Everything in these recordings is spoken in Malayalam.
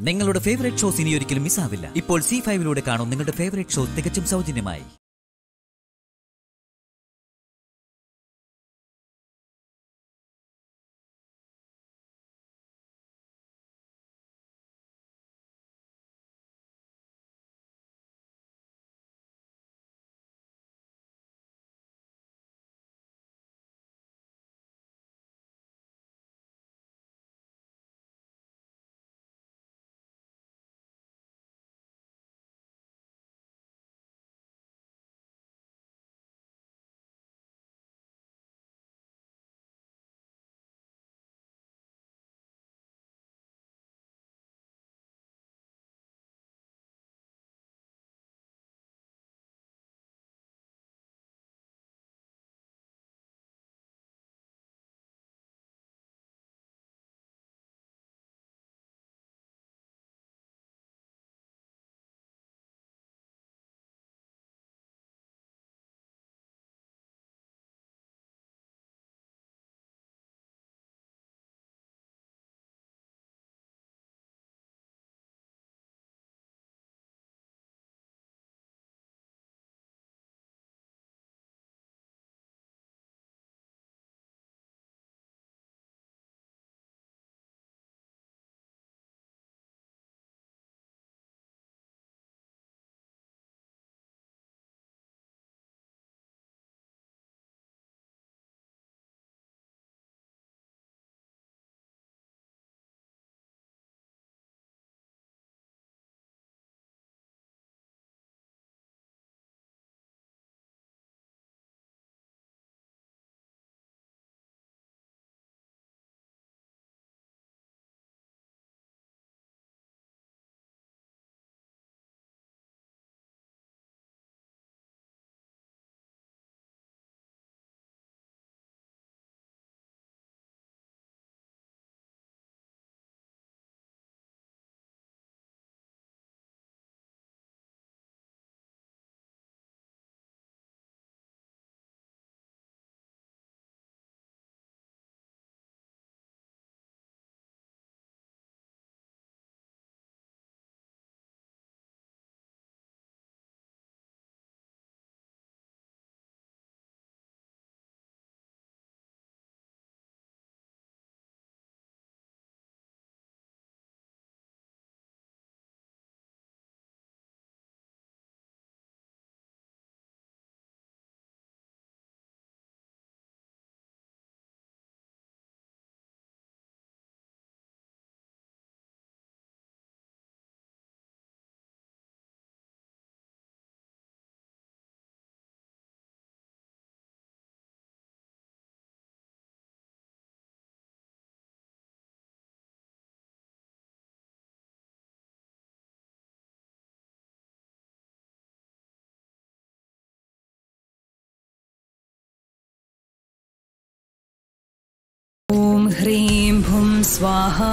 നിങ്ങളുടെ ഫേവറേറ്റ് ഷോസ് ഇനി ഒരിക്കലും മിസ്സാവില്ല ഇപ്പോൾ സി ഫൈവിലൂടെ കാണും നിങ്ങളുടെ ഫേവറേറ്റ് ഷോ തികച്ചും സൗജന്യമായി ॐ ह्रीं भुं स्वाहा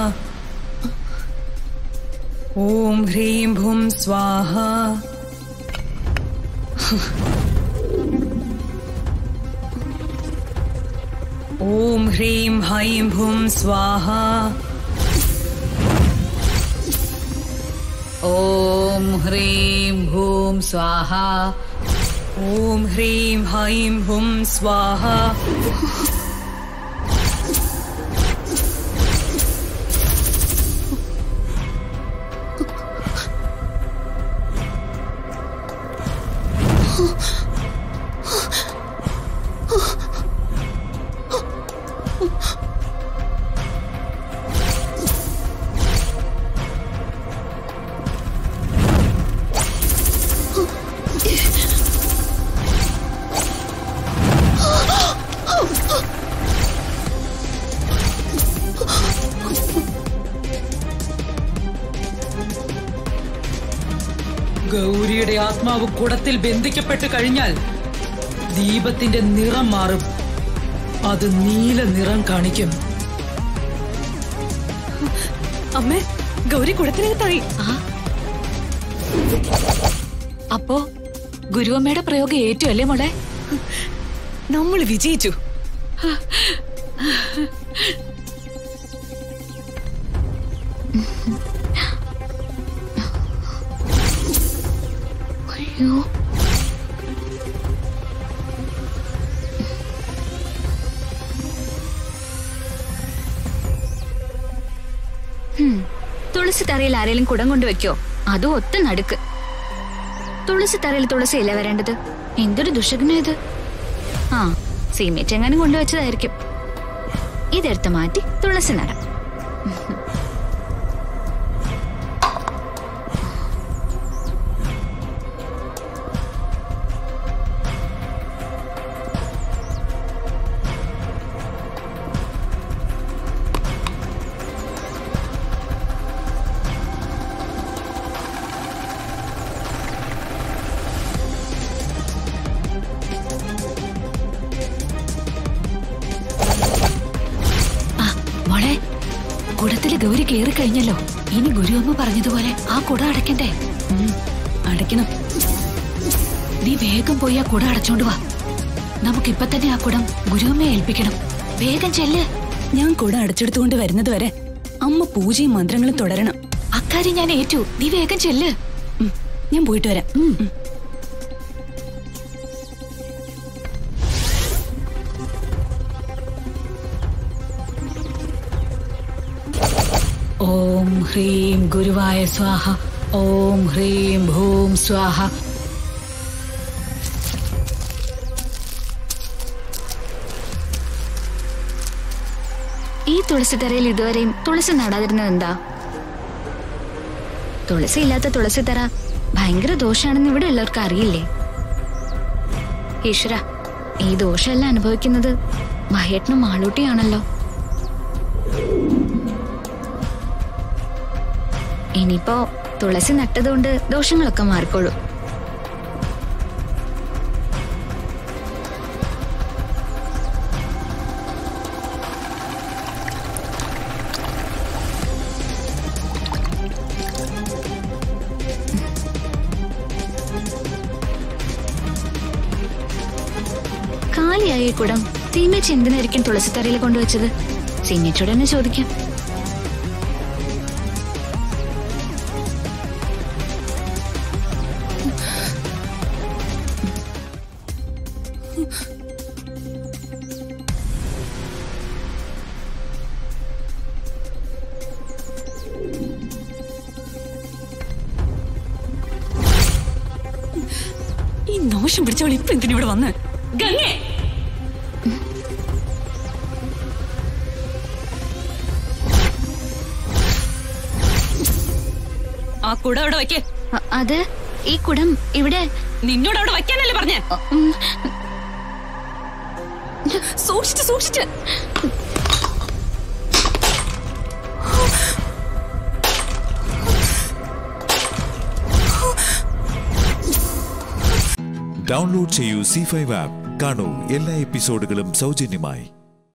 ॐ ह्रीं भुं स्वाहा ॐ ह्रीं हैं भुं स्वाहा ॐ ह्रीं भूं स्वाहा ॐ ह्रीं हैं भुं स्वाहा ഗൗരിയുടെ ആത്മാവ് കുടത്തിൽ ബന്ധിക്കപ്പെട്ട് കഴിഞ്ഞാൽ ദീപത്തിന്റെ നിറം മാറും അത് നീല നിറം കാണിക്കും അമ്മേ ഗൗരി കുടത്തിനകത്തായി അപ്പോ ഗുരുവമ്മയുടെ പ്രയോഗം ഏറ്റു അല്ലേ മോളെ നമ്മൾ വിജയിച്ചു അയ്യോ ഹും, തുളസി തറയിൽ ആരെങ്കിലും കുടം കൊണ്ടുവെക്കോ അതും ഒത്ത നടുക്ക് തുളസി തറയിൽ തുളസി ഇല്ല വരേണ്ടത് എന്തൊരു ദുഷഗ്നം ഇത് ആ സീമേറ്റ് എങ്ങാനും കൊണ്ടുവച്ചതായിരിക്കും ഇതെടുത്ത് മാറ്റി തുളസി നടാം ആ മോളെ കുടത്തില് ഗൗരി കേറി കഴിഞ്ഞല്ലോ ഇനി ഗുരുവമ്മ പറഞ്ഞതുപോലെ ആ കുട അടയ്ക്കണ്ടേ ഉം, അടയ്ക്കണം നീ വേഗം പോയി ആ കുട അടച്ചോണ്ട് വാ നമുക്കിപ്പൊ തന്നെ ആ കുടം ഗുരുവമ്മയെ ഏൽപ്പിക്കണം വേഗം ചെല്ല് ഞാൻ കൂടെ അടച്ചെടുത്തുകൊണ്ട് വരുന്നത് വരെ അമ്മ പൂജയും മന്ത്രങ്ങളും തുടരണം അക്കാര്യം ഞാൻ ഏറ്റു നീ വേഗം ചെല്ല് ഉം, ഞാൻ പോയിട്ട് വരാം ഉം. ഓം ഹ്രീം ഗുരുവായ സ്വാഹ ഓം ഹ്രീം ഭൂം സ്വാഹ ഈ തുളസിത്തറയിൽ ഇതുവരെയും തുളസി നടാതിരുന്നത് എന്താ തുളസി ഇല്ലാത്ത തുളസിത്തറ ഭയങ്കര ദോഷാണെന്ന് ഇവിടെ ഉള്ളവർക്ക് അറിയില്ലേ ഈശ്വര ഈ ദോഷമെല്ലാം അനുഭവിക്കുന്നത് മഹേട്ടനും മാളൂട്ടിയാണല്ലോ ഇനിയിപ്പോ തുളസി നട്ടതുകൊണ്ട് ദോഷങ്ങളൊക്കെ മാറിക്കോളൂ കാലിയായ ഈ കുടം സീമേച്ചി എന്തിനായിരിക്കും തുളസിത്തറയിൽ കൊണ്ടുവച്ചത് സീമേച്ചിയോട് തന്നെ ചോദിക്കാം ഈ നോഷം പിടിച്ചവൾ ഇപ്പൊ എന്തിനിവിടെ വന്ന് ഗംഗേ ആ കുട അവിടെ വയ്ക്കേ അ- അത് ഈ കുടം ഇവിടെ നിന്നോട് അവിടെ വയ്ക്കാനല്ലേ പറഞ്ഞേ ഉം, സൂക്ഷിച്ച് സൂക്ഷിച്ച് ഡൗൺലോഡ് ചെയ്യൂ സി ഫൈവ് ആപ്പ് കാണൂ എല്ലാ എപ്പിസോഡുകളും സൗജന്യമായി